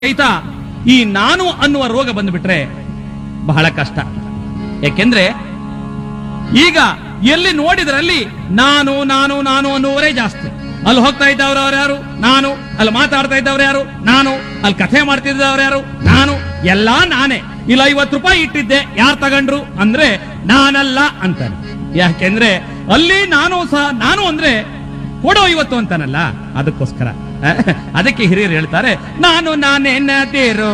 ಸಹಿತ ಈ ನಾನು ಅನ್ನುವ ರೋಗ ಬಂದ್ಬಿಟ್ರೆ ಬಹಳ ಕಷ್ಟ ಯಾಕೆಂದ್ರೆ ಈಗ ಎಲ್ಲಿ ನೋಡಿದ್ರಲ್ಲಿ ನಾನು ನಾನು ನಾನು ಅನ್ನುವರೇ ಜಾಸ್ತಿ ಅಲ್ಲಿ ಹೋಗ್ತಾ ಇದ್ದವ್ರು ಅವ್ರು ಯಾರು ನಾನು ಅಲ್ಲಿ ಮಾತಾಡ್ತಾ ಇದ್ದವ್ರು ಯಾರು ನಾನು ಅಲ್ಲಿ ಕಥೆ ಮಾಡ್ತಿದ್ದವ್ರು ಯಾರು ನಾನು ಎಲ್ಲಾ ನಾನೇ ಇಲ್ಲ ಐವತ್ತು ರೂಪಾಯಿ ಇಟ್ಟಿದ್ದೆ ಯಾರು ತಗೊಂಡ್ರು ಅಂದ್ರೆ ನಾನಲ್ಲ ಅಂತಾನೆ ಯಾಕೆಂದ್ರೆ ಅಲ್ಲಿ ನಾನು ಸಹ ನಾನು ಅಂದ್ರೆ ಕೊಡೋ ಇವತ್ತು ಅಂತಾನಲ್ಲ ಅದಕ್ಕೋಸ್ಕರ ಅದಕ್ಕೆ ಹಿರಿಯರು ಹೇಳ್ತಾರೆ ನಾನು ನಾನೇನದಿರು